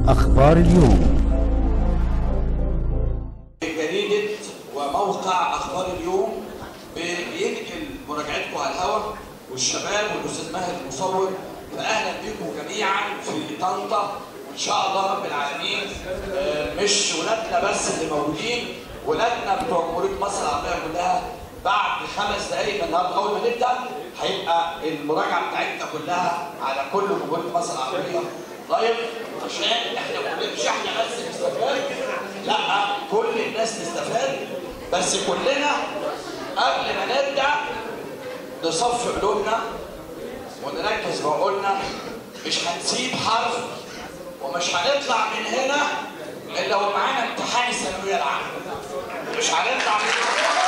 أخبار اليوم جريدة وموقع أخبار اليوم بينقل مراجعتكم على الهواء والشباب والأستاذ ماهر المصور فأهلا بكم جميعا في طنطا وإن شاء الله رب العالمين آه، مش ولادنا بس اللي موجودين ولادنا بتوع جمهورية مصر العربية كلها بعد خمس دقايق من النهارده أول ما نبدأ هيبقى المراجعة بتاعتنا كلها على كل جمهورية مصر العربية لايف عشان احنا كلنا مش احنا بس نستفاد لا كل الناس تستفاد بس كلنا قبل ما نبدا نصفي قلوبنا ونركز بعقولنا مش هنسيب حرف ومش هنطلع من هنا الا ومعانا امتحان الثانويه العامه مش هنطلع من هنا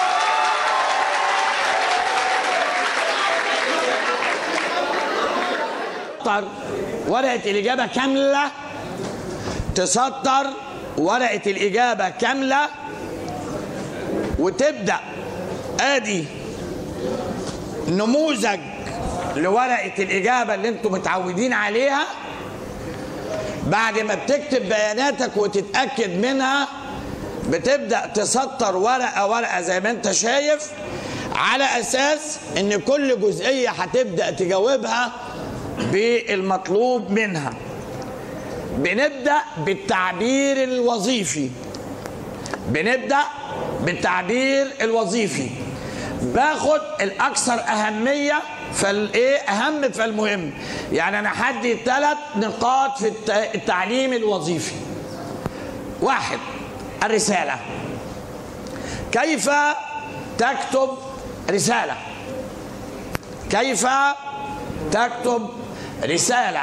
تسطر ورقة الإجابة كاملة تسطر ورقة الإجابة كاملة وتبدأ آدي نموذج لورقة الإجابة اللي انتم متعودين عليها بعد ما بتكتب بياناتك وتتأكد منها بتبدأ تسطر ورقة ورقة زي ما انت شايف على أساس ان كل جزئية هتبدأ تجاوبها بالمطلوب منها بنبدأ بالتعبير الوظيفي بنبدأ بالتعبير الوظيفي باخد الأكثر أهمية فالايه أهم فالمهم يعني أنا هدي ثلاث نقاط في الت- التعليم الوظيفي واحد الرسالة كيف تكتب رسالة كيف تكتب رسالة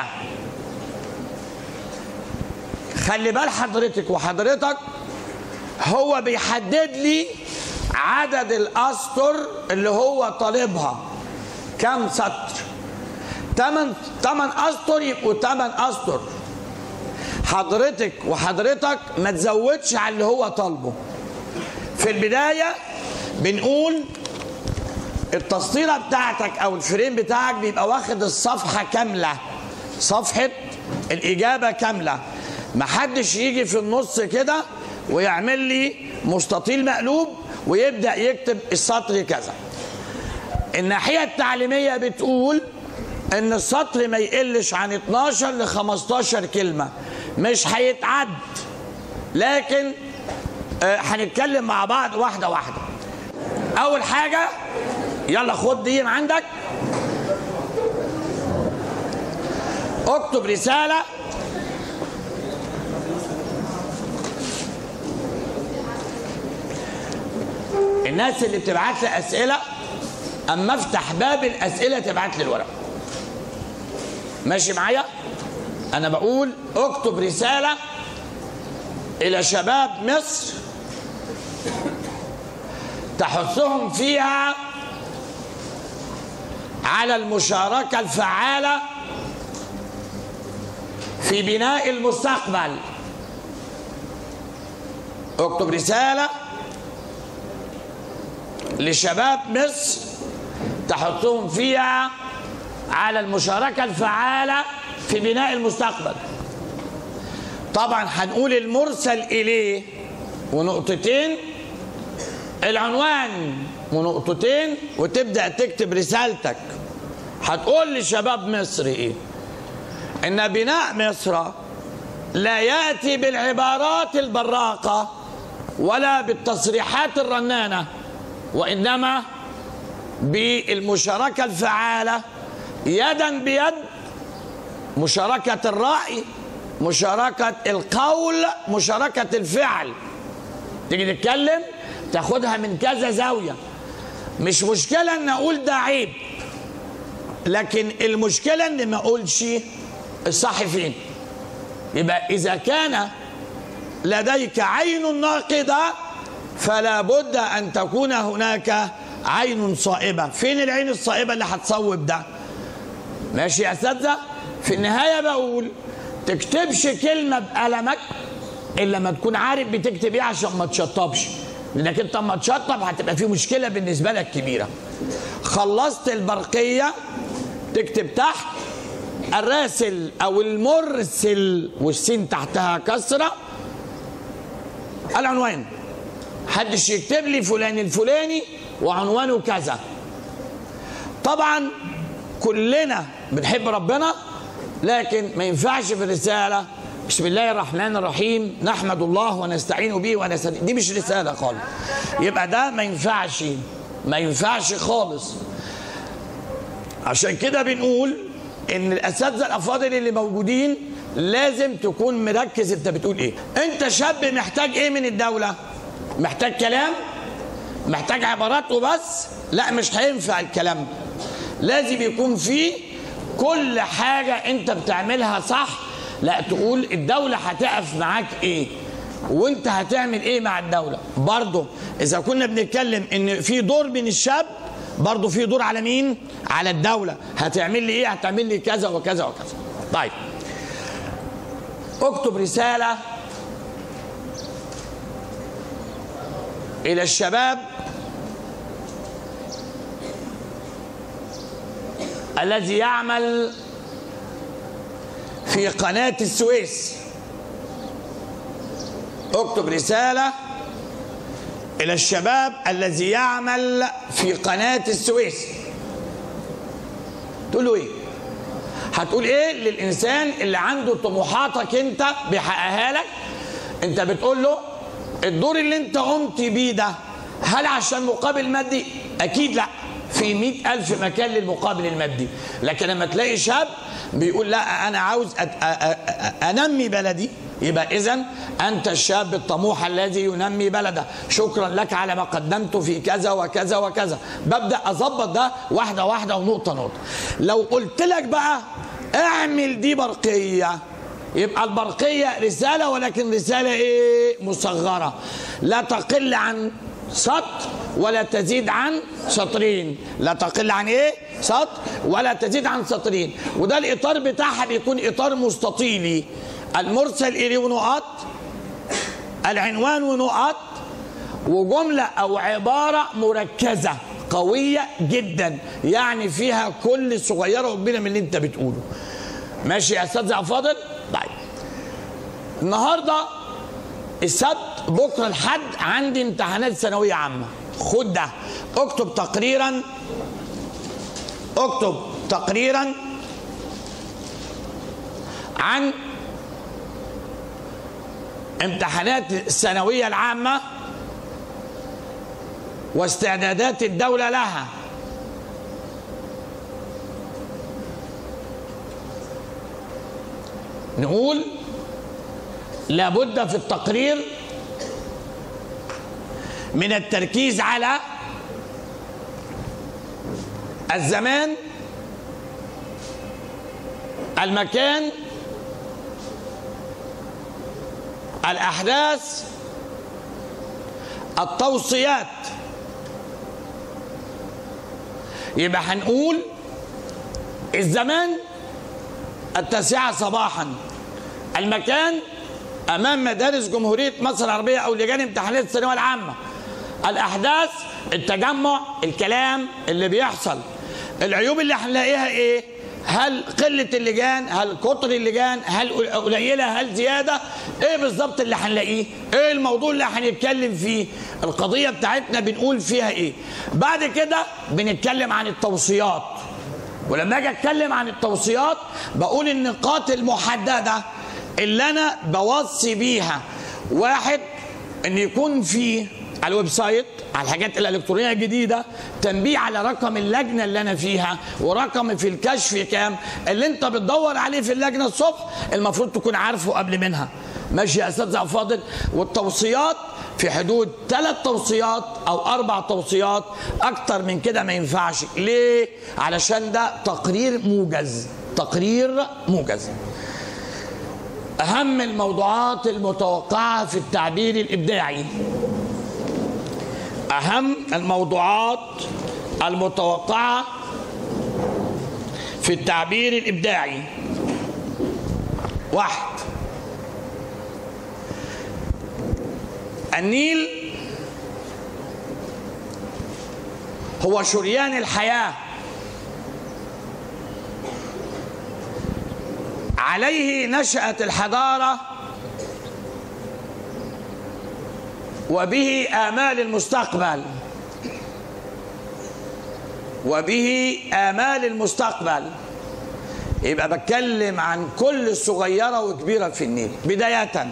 خلي بال حضرتك وحضرتك هو بيحدد لي عدد الأسطر اللي هو طالبها كم سطر تمن تمن أسطر يبقوا تمن أسطر حضرتك وحضرتك ما تزودش على اللي هو طالبه في البداية بنقول التسطيره بتاعتك او الفريم بتاعك بيبقى واخد الصفحه كامله صفحه الاجابه كامله محدش يجي في النص كده ويعمل لي مستطيل مقلوب ويبدا يكتب السطر كذا الناحيه التعليميه بتقول ان السطر ما يقلش عن 12 ل 15 كلمه مش هيتعد لكن آه، هنتكلم مع بعض واحده واحده اول حاجه يلا خد دي من عندك اكتب رساله الناس اللي بتبعت لي اسئله اما افتح باب الاسئله تبعت لي الورق ماشي معايا انا بقول اكتب رساله الى شباب مصر تحثهم فيها على المشاركة الفعالة في بناء المستقبل اكتب رسالة لشباب مصر تحثهم فيها على المشاركة الفعالة في بناء المستقبل طبعا هنقول المرسل إليه ونقطتين العنوان ونقطتين وتبدا تكتب رسالتك هتقول لشباب مصر ايه ان بناء مصر لا ياتي بالعبارات البراقه ولا بالتصريحات الرنانه وانما بالمشاركه الفعاله يدا بيد مشاركه الراي مشاركه القول مشاركه الفعل تيجي تتكلم تاخدها من كذا زاويه مش مشكله ان اقول ده عيب لكن المشكله ان ما اقولش الصح فين يبقى اذا كان لديك عين ناقده فلا بد ان تكون هناك عين صائبه فين العين الصائبه اللي هتصوب ده ماشي يا اساتذه في النهايه بقول تكتبش كلمه بقلمك الا لما تكون عارف بتكتب ايه عشان ما تشطبش لانك انت اما تشطب هتبقى في مشكله بالنسبه لك كبيره خلصت البرقيه تكتب تحت الراسل او المرسل والسين تحتها كسره العنوان حدش يكتب لي فلان الفلاني وعنوانه كذا طبعا كلنا بنحب ربنا لكن ما ينفعش في الرساله بسم الله الرحمن الرحيم نحمد الله ونستعين به ونستعين دي مش رساله خالص يبقى ده ما ينفعش ما ينفعش خالص عشان كده بنقول ان الاساتذه الافاضل اللي موجودين لازم تكون مركز انت بتقول ايه انت شاب محتاج ايه من الدوله محتاج كلام محتاج عبارات وبس لا مش هينفع الكلام ده لازم يكون فيه كل حاجه انت بتعملها صح لا تقول الدوله هتقف معاك ايه وانت هتعمل ايه مع الدوله برضه اذا كنا بنتكلم ان في دور من الشاب برضه في دور على مين على الدوله هتعمل لي ايه هتعمل لي كذا وكذا وكذا طيب اكتب رساله الى الشباب الذي يعمل في قناه السويس اكتب رساله الى الشباب الذي يعمل في قناه السويس تقول له ايه هتقول ايه للانسان اللي عنده طموحاتك انت بيحققها لك انت بتقول له الدور اللي انت قمت بيه ده هل عشان مقابل مادي اكيد لا في مئة ألف مكان للمقابل المادي لكن لما تلاقي شاب بيقول لا أنا عاوز أت- أ- أ- أنمي بلدي يبقى إذا أنت الشاب الطموح الذي ينمي بلده شكرا لك على ما قدمته في كذا وكذا وكذا ببدأ أظبط ده واحدة واحدة ونقطة نقطة لو قلت لك بقى اعمل دي برقية يبقى البرقية رسالة ولكن رسالة ايه مصغرة لا تقل عن سطر ولا تزيد عن سطرين لا تقل عن ايه سطر ولا تزيد عن سطرين وده الاطار بتاعها بيكون اطار مستطيلي المرسل اليه ونقاط العنوان ونقاط وجملة أو عبارة مركزة قوية جدا يعني فيها كل صغيرة وكبيرة من اللي أنت بتقوله ماشي يا أستاذ فاضل؟ طيب النهاردة السبت بكرة الحد عندي امتحانات ثانوية عامة خد ده اكتب تقريرا اكتب تقريرا عن امتحانات الثانوية العامة واستعدادات الدولة لها نقول لابد في التقرير من التركيز على الزمان المكان الأحداث التوصيات يبقى هنقول الزمان التاسعة صباحا المكان أمام مدارس جمهورية مصر العربية أو لجان امتحانات الثانوية العامة الأحداث التجمع الكلام اللي بيحصل العيوب اللي هنلاقيها إيه هل قلة اللجان هل كتر اللجان هل قليلة هل زيادة ايه بالظبط اللي هنلاقيه ايه الموضوع اللي هنتكلم فيه القضية بتاعتنا بنقول فيها ايه بعد كده بنتكلم عن التوصيات ولما اجي اتكلم عن التوصيات بقول النقاط المحددة اللي انا بوصي بيها واحد ان يكون في على الويب سايت على الحاجات الالكترونيه الجديده تنبيه على رقم اللجنه اللي انا فيها ورقم في الكشف كام اللي انت بتدور عليه في اللجنه الصبح المفروض تكون عارفه قبل منها ماشي يا استاذ فاضل والتوصيات في حدود ثلاث توصيات او اربع توصيات اكتر من كده ما ينفعش ليه علشان ده تقرير موجز تقرير موجز اهم الموضوعات المتوقعه في التعبير الابداعي أهم الموضوعات المتوقعة في التعبير الإبداعي واحد النيل هو شريان الحياة عليه نشأت الحضارة وبه آمال المستقبل وبه آمال المستقبل يبقى بتكلم عن كل صغيرة وكبيرة في النيل بداية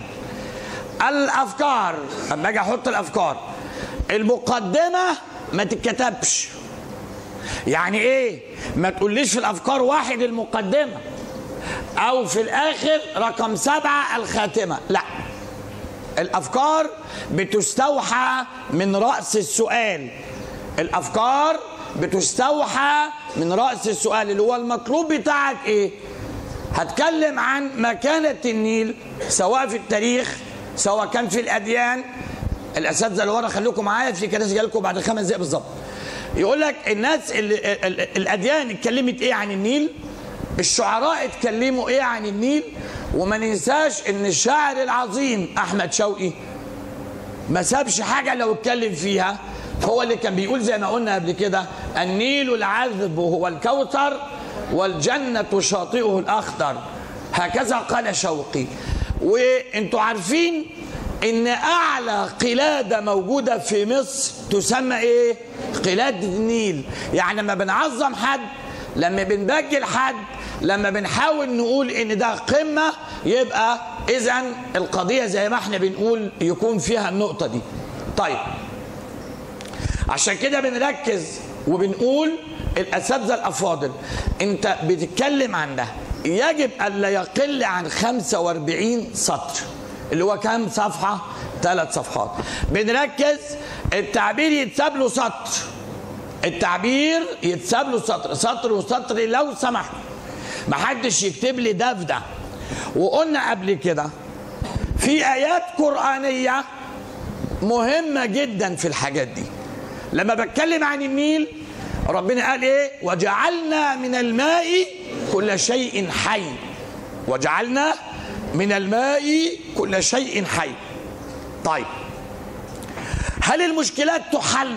الأفكار أما أجي أحط الأفكار المقدمة ما تتكتبش يعني إيه ما تقوليش في الأفكار واحد المقدمة أو في الآخر رقم سبعة الخاتمة لا الافكار بتستوحى من راس السؤال الافكار بتستوحى من راس السؤال اللي هو المطلوب بتاعك ايه هتكلم عن مكانه النيل سواء في التاريخ سواء كان في الاديان الاساتذه اللي ورا خليكم معايا في كراسي جاي بعد خمس دقايق بالظبط يقول لك الناس اللي ال- ال- الاديان اتكلمت ايه عن النيل الشعراء اتكلموا ايه عن النيل وما ننساش ان الشاعر العظيم احمد شوقي ما سابش حاجه لو اتكلم فيها هو اللي كان بيقول زي ما قلنا قبل كده النيل العذب هو الكوثر والجنه شاطئه الاخضر هكذا قال شوقي وانتوا عارفين ان اعلى قلاده موجوده في مصر تسمى ايه قلاده النيل يعني لما بنعظم حد لما بنبجل حد لما بنحاول نقول ان ده قمه يبقى اذا القضيه زي ما احنا بنقول يكون فيها النقطه دي طيب عشان كده بنركز وبنقول الاساتذه الافاضل انت بتتكلم عن ده يجب الا يقل عن 45 سطر اللي هو كام صفحه ثلاث صفحات بنركز التعبير يتساب له سطر التعبير يتساب له سطر سطر وسطر لو سمحت ما حدش يكتب لي ده في ده وقلنا قبل كده في ايات قرانيه مهمه جدا في الحاجات دي لما بتكلم عن النيل ربنا قال ايه وجعلنا من الماء كل شيء حي وجعلنا من الماء كل شيء حي طيب هل المشكلات تحل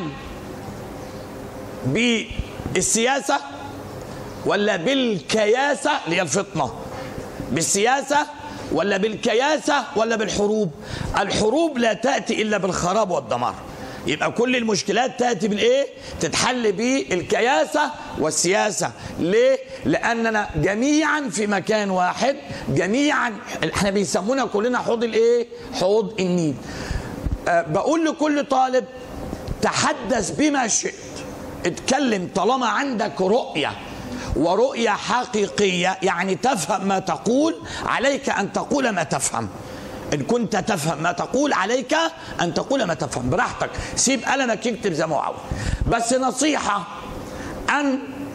بالسياسة ولا بالكياسة اللي هي الفطنة بالسياسة ولا بالكياسة ولا بالحروب الحروب لا تأتي إلا بالخراب والدمار يبقى كل المشكلات تأتي بالإيه تتحل بالكياسة والسياسة ليه لأننا جميعا في مكان واحد جميعا احنا بيسمونا كلنا حوض الإيه حوض النيل أه بقول لكل طالب تحدث بما شئت اتكلم طالما عندك رؤية ورؤية حقيقية يعني تفهم ما تقول عليك أن تقول ما تفهم إن كنت تفهم ما تقول عليك أن تقول ما تفهم براحتك سيب قلمك يكتب زي ما هو عاوز بس نصيحة أن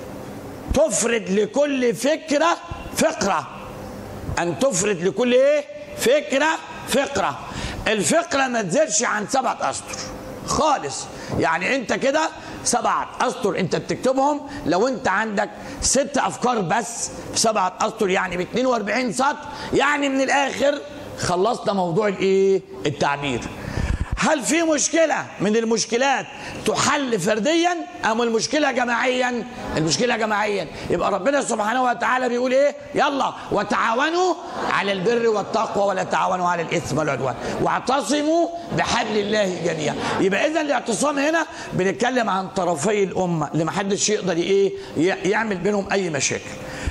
تفرد لكل فكرة فقرة أن تفرد لكل إيه فكرة فقرة الفقرة ما تزيدش عن سبعة أسطر خالص يعني أنت كده سبعة أسطر أنت بتكتبهم لو أنت عندك ست أفكار بس في سبعة أسطر يعني ب 42 سطر يعني من الآخر خلصنا موضوع الإيه؟ التعبير هل في مشكلة من المشكلات تحل فرديا أم المشكلة جماعيا المشكلة جماعيا يبقى ربنا سبحانه وتعالى بيقول إيه يلا وتعاونوا على البر والتقوى ولا تعاونوا على الإثم والعدوان واعتصموا بحبل الله جميعا يبقى إذا الاعتصام هنا بنتكلم عن طرفي الأمة اللي محدش يقدر إيه يعمل بينهم أي مشاكل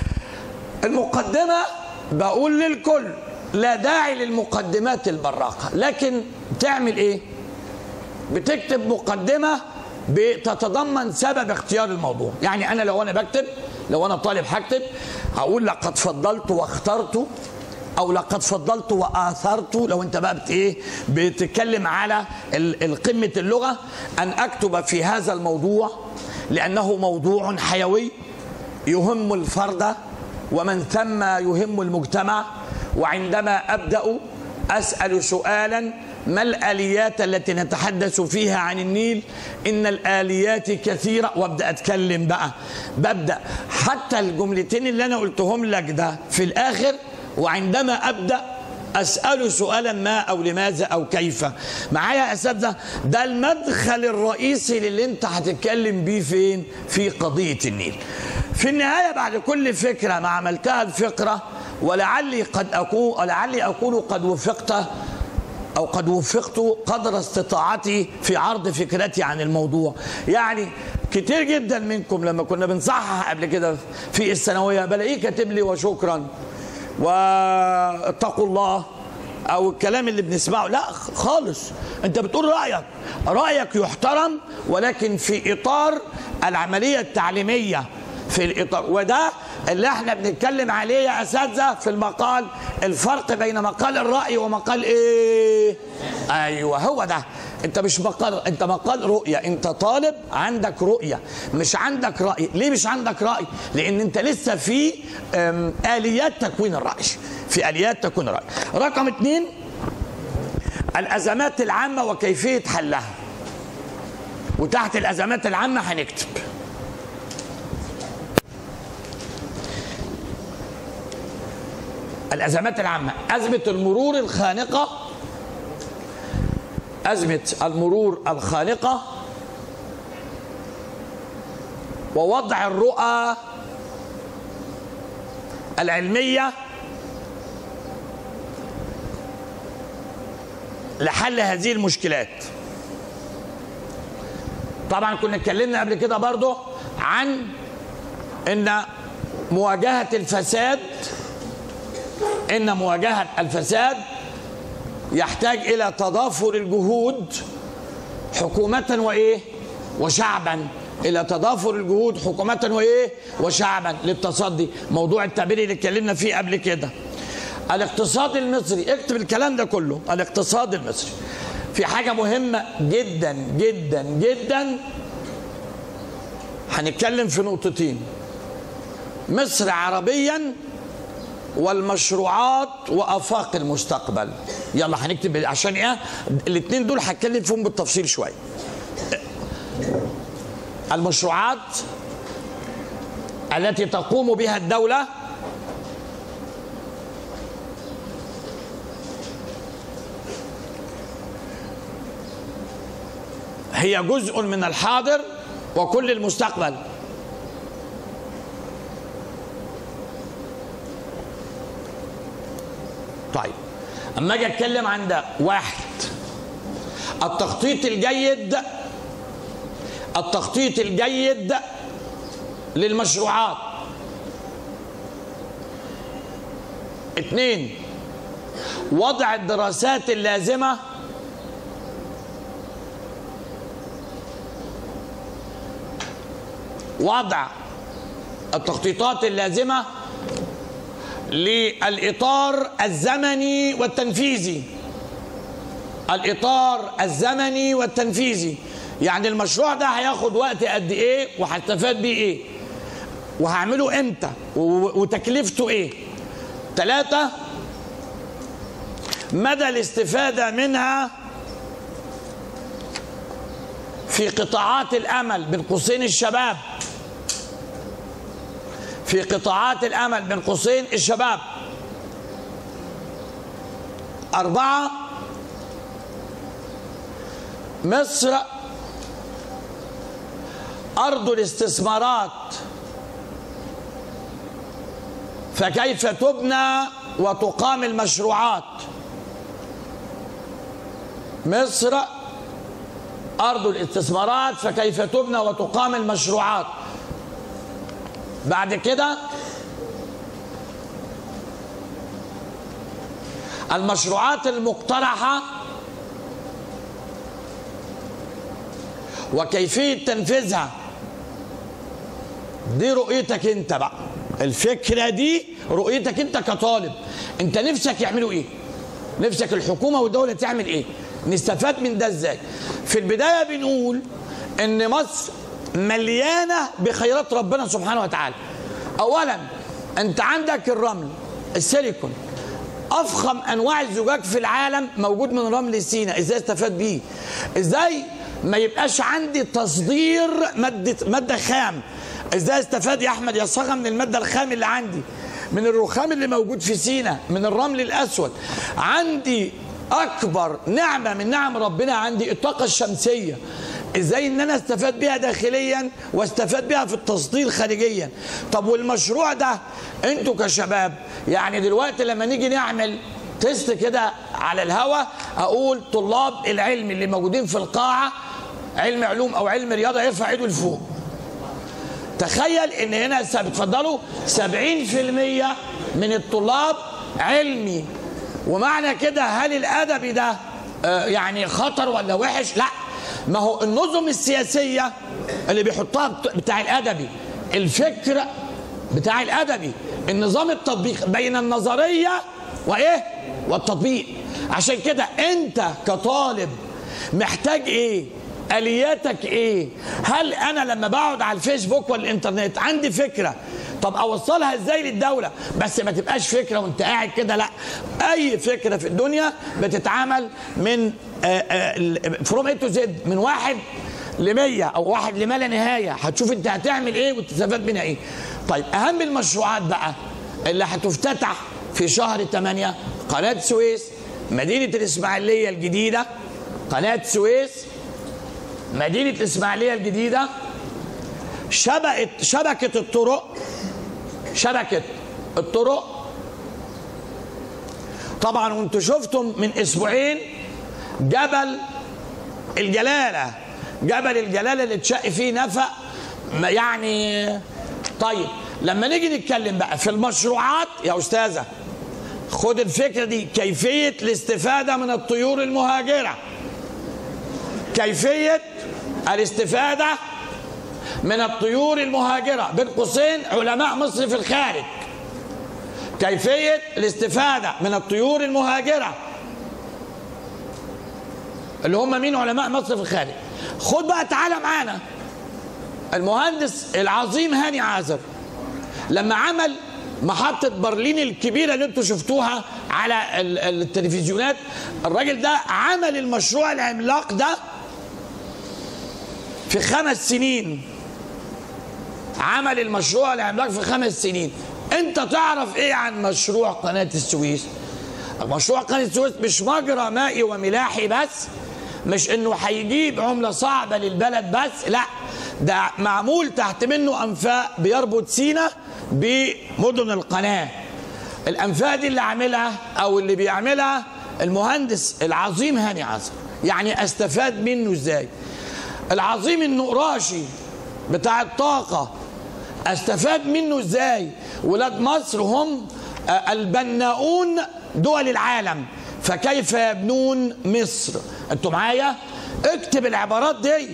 المقدمة بقول للكل لا داعي للمقدمات البراقة لكن تعمل ايه بتكتب مقدمة بتتضمن سبب اختيار الموضوع يعني انا لو انا بكتب لو انا طالب هكتب هقول لقد فضلت واخترت او لقد فضلت واثرت لو انت بقى بت ايه بتتكلم على قمه اللغه ان اكتب في هذا الموضوع لانه موضوع حيوي يهم الفرد ومن ثم يهم المجتمع وعندما ابدا اسال سؤالا ما الاليات التي نتحدث فيها عن النيل ان الاليات كثيره وابدا اتكلم بقى ببدا حتى الجملتين اللي انا قلتهم لك ده في الاخر وعندما ابدا اسال سؤالا ما او لماذا او كيف معايا يا اساتذه ده المدخل الرئيسي للي انت هتتكلم بيه فين في قضيه النيل في النهايه بعد كل فكره ما عملتها الفقره ولعلي قد اكون ولعلي اكون قد وفقت او قد وفقت قدر استطاعتي في عرض فكرتي عن الموضوع يعني كتير جدا منكم لما كنا بنصحح قبل كده في الثانويه بلاقيه كاتب لي وشكرا واتقوا الله او الكلام اللي بنسمعه لا خالص انت بتقول رايك رايك يحترم ولكن في اطار العمليه التعليميه في الاطار وده اللي احنا بنتكلم عليه يا اساتذه في المقال الفرق بين مقال الراي ومقال ايه ايوه هو ده انت مش مقال انت مقال رؤيه انت طالب عندك رؤيه مش عندك راي ليه مش عندك راي لان انت لسه في ام، اليات تكوين الراي في اليات تكوين الراي رقم اتنين الازمات العامه وكيفيه حلها وتحت الازمات العامه هنكتب الازمات العامه ازمه المرور الخانقه ازمه المرور الخانقه ووضع الرؤى العلميه لحل هذه المشكلات طبعا كنا اتكلمنا قبل كده برضه عن ان مواجهه الفساد ان مواجهه الفساد يحتاج الى تضافر الجهود حكومه وايه وشعبا الى تضافر الجهود حكومه وايه وشعبا للتصدي موضوع التعبير اللي اتكلمنا فيه قبل كده الاقتصاد المصري اكتب الكلام ده كله الاقتصاد المصري في حاجه مهمه جدا جدا جدا هنتكلم في نقطتين مصر عربيا والمشروعات وافاق المستقبل يلا هنكتب عشان ايه الاثنين دول هتكلم فيهم بالتفصيل شويه المشروعات التي تقوم بها الدوله هي جزء من الحاضر وكل المستقبل طيب اما اجي اتكلم عن ده واحد التخطيط الجيد التخطيط الجيد للمشروعات اثنين وضع الدراسات اللازمه وضع التخطيطات اللازمه للاطار الزمني والتنفيذي الاطار الزمني والتنفيذي يعني المشروع ده هياخد وقت قد ايه وهستفاد بيه ايه وهعمله امتى و- وتكلفته ايه ثلاثة مدى الاستفادة منها في قطاعات الامل بين قوسين الشباب في قطاعات الامل بين قوسين الشباب اربعه مصر ارض الاستثمارات فكيف تبنى وتقام المشروعات مصر أرض الاستثمارات فكيف تبنى وتقام المشروعات بعد كده المشروعات المقترحة وكيفية تنفيذها دي رؤيتك انت بقى الفكرة دي رؤيتك انت كطالب انت نفسك يعملوا ايه نفسك الحكومة والدولة تعمل ايه نستفاد من ده ازاي في البداية بنقول ان مصر مليانة بخيرات ربنا سبحانه وتعالى اولا انت عندك الرمل السيليكون افخم انواع الزجاج في العالم موجود من رمل سيناء ازاي استفاد بيه ازاي ما يبقاش عندي تصدير ماده ماده خام ازاي استفاد يا احمد يا صاغه من الماده الخام اللي عندي من الرخام اللي موجود في سيناء من الرمل الاسود عندي اكبر نعمه من نعم ربنا عندي الطاقه الشمسيه ازاي ان انا استفاد بيها داخليا واستفاد بيها في التصدير خارجيا طب والمشروع ده انتوا كشباب يعني دلوقتي لما نيجي نعمل تيست كده على الهوا اقول طلاب العلم اللي موجودين في القاعه علم علوم او علم رياضه يرفع ايده لفوق تخيل ان هنا س- بتفضلوا 70% من الطلاب علمي ومعنى كده هل الادبي ده آه، يعني خطر ولا وحش لا ما هو النظم السياسيه اللي بيحطها بت- بتاع الادبي الفكر بتاع الادبي النظام التطبيق بين النظريه وايه والتطبيق عشان كده انت كطالب محتاج ايه الياتك ايه هل انا لما بقعد على الفيسبوك والانترنت عندي فكره طب اوصلها ازاي للدوله بس ما تبقاش فكره وانت قاعد كده لا اي فكره في الدنيا بتتعمل من فروم اي تو زد من واحد ل 100 او واحد لما لا نهايه هتشوف انت هتعمل ايه وتستفاد منها ايه طيب اهم المشروعات بقى اللي هتفتتح في شهر 8 قناه سويس مدينه الاسماعيليه الجديده قناه سويس مدينة الإسماعيلية الجديدة شبكة شبكة الطرق شبكة الطرق طبعا وانتوا شفتم من اسبوعين جبل الجلالة جبل الجلالة اللي اتشق فيه نفق ما يعني طيب لما نيجي نتكلم بقى في المشروعات يا أستاذة خد الفكرة دي كيفية الاستفادة من الطيور المهاجرة كيفية الاستفادة من الطيور المهاجرة بين قوسين علماء مصر في الخارج كيفية الاستفادة من الطيور المهاجرة اللي هم مين علماء مصر في الخارج خد بقى تعالى معانا المهندس العظيم هاني عازر لما عمل محطة برلين الكبيرة اللي انتوا شفتوها على ال- التلفزيونات الراجل ده عمل المشروع العملاق ده في خمس سنين عمل المشروع العملاق في خمس سنين انت تعرف ايه عن مشروع قناة السويس مشروع قناة السويس مش مجرى مائي وملاحي بس مش انه هيجيب عملة صعبة للبلد بس لا ده معمول تحت منه انفاق بيربط سينا بمدن القناة الانفاق دي اللي عاملها او اللي بيعملها المهندس العظيم هاني عزر يعني استفاد منه ازاي العظيم النقراشي بتاع الطاقة استفاد منه ازاي ولاد مصر هم آه، البناؤون دول العالم فكيف يبنون مصر انتوا معايا اكتب العبارات دي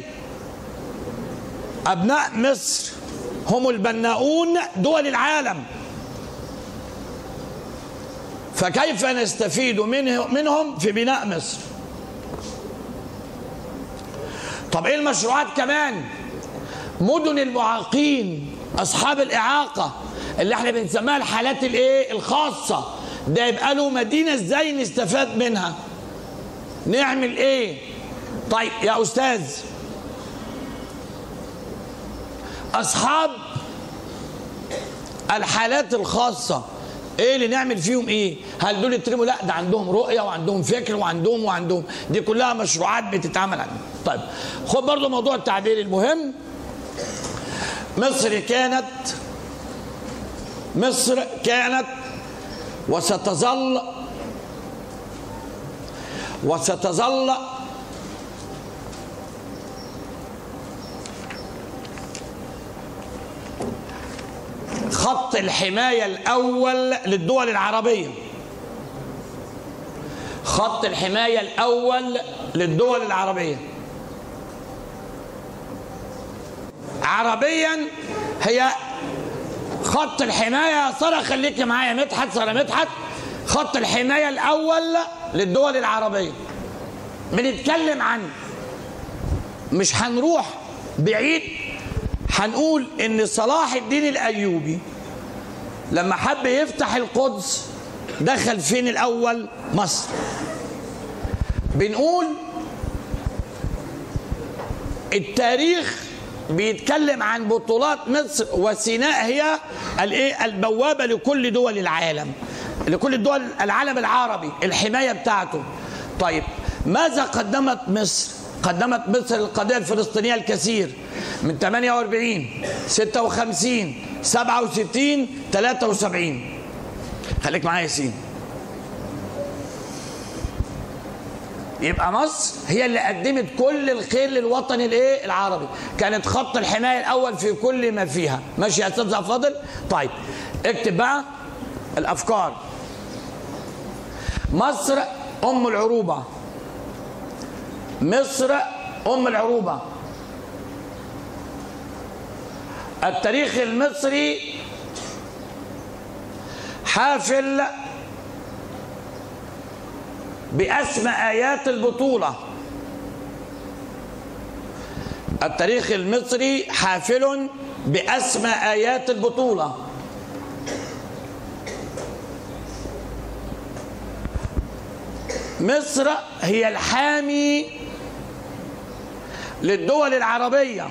ابناء مصر هم البناؤون دول العالم فكيف نستفيد منه منهم في بناء مصر طب ايه المشروعات كمان مدن المعاقين اصحاب الاعاقه اللي احنا بنسميها الحالات الايه الخاصه ده يبقى له مدينه ازاي نستفاد منها نعمل ايه طيب يا استاذ اصحاب الحالات الخاصه ايه اللي نعمل فيهم ايه هل دول يترموا لا ده عندهم رؤيه وعندهم فكر وعندهم وعندهم دي كلها مشروعات بتتعمل عنها طيب خد برضو موضوع التعبير المهم مصر كانت مصر كانت وستظل وستظل خط الحماية الأول للدول العربية خط الحماية الأول للدول العربية عربيا هي خط الحماية يا سارة خليك معايا مدحت سارة مدحت خط الحماية الأول للدول العربية بنتكلم عن مش هنروح بعيد هنقول ان صلاح الدين الايوبي لما حب يفتح القدس دخل فين الاول مصر بنقول التاريخ بيتكلم عن بطولات مصر وسيناء هي الايه البوابه لكل دول العالم لكل الدول العالم العربي الحمايه بتاعته طيب ماذا قدمت مصر قدمت مصر للقضية الفلسطينية الكثير من 48 56 67 73 خليك معايا يا ياسين يبقى مصر هي اللي قدمت كل الخير للوطن الايه العربي كانت خط الحمايه الاول في كل ما فيها ماشي يا استاذ فاضل طيب اكتب بقى الافكار مصر ام العروبه مصر ام العروبه التاريخ المصري حافل بأسمى آيات البطولة التاريخ المصري حافل بأسمى آيات البطولة مصر هي الحامي للدول العربية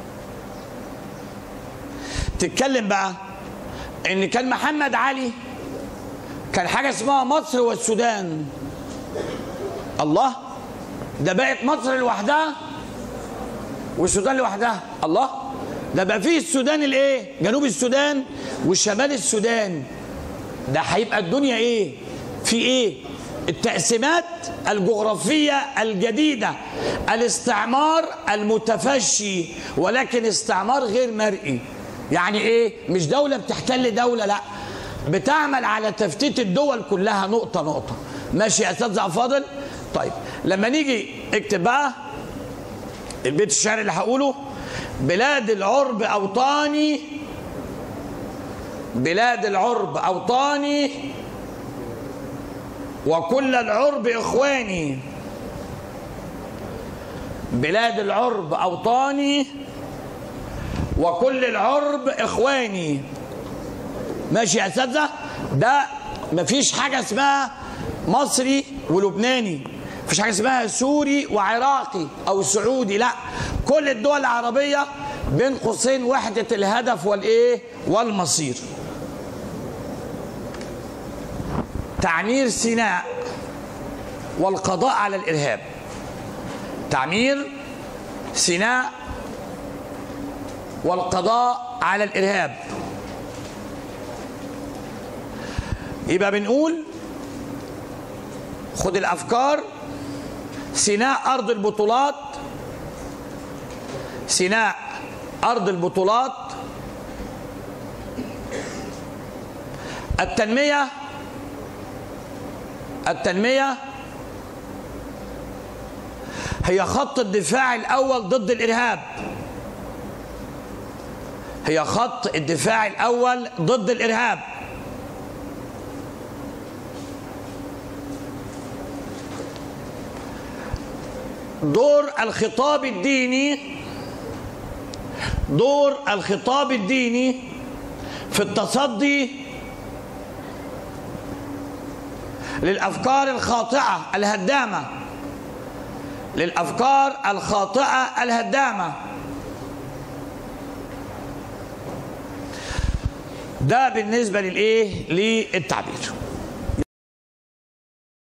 تتكلم بقى ان كان محمد علي كان حاجة اسمها مصر والسودان الله ده بقت مصر لوحدها والسودان لوحدها الله ده بقى فيه السودان الايه جنوب السودان وشمال السودان ده هيبقى الدنيا ايه في ايه التقسيمات الجغرافية الجديدة الاستعمار المتفشي ولكن استعمار غير مرئي يعني ايه مش دولة بتحتل دولة لا بتعمل على تفتيت الدول كلها نقطة نقطة ماشي يا استاذ فاضل طيب لما نيجي اكتب بقى البيت الشعري اللي هقوله بلاد العرب اوطاني بلاد العرب اوطاني وكل العرب اخواني بلاد العرب اوطاني وكل العرب اخواني ماشي يا اساتذه ده مفيش حاجه اسمها مصري ولبناني مفيش حاجه اسمها سوري وعراقي او سعودي لا كل الدول العربيه بين قوسين وحده الهدف والايه والمصير تعمير سيناء والقضاء على الارهاب تعمير سيناء والقضاء على الارهاب يبقى بنقول خد الافكار سيناء ارض البطولات سيناء ارض البطولات التنميه التنميه هي خط الدفاع الاول ضد الارهاب هي خط الدفاع الاول ضد الارهاب دور الخطاب الديني دور الخطاب الديني في التصدي للافكار الخاطئه الهدامه للافكار الخاطئه الهدامه ده بالنسبه للايه للتعبير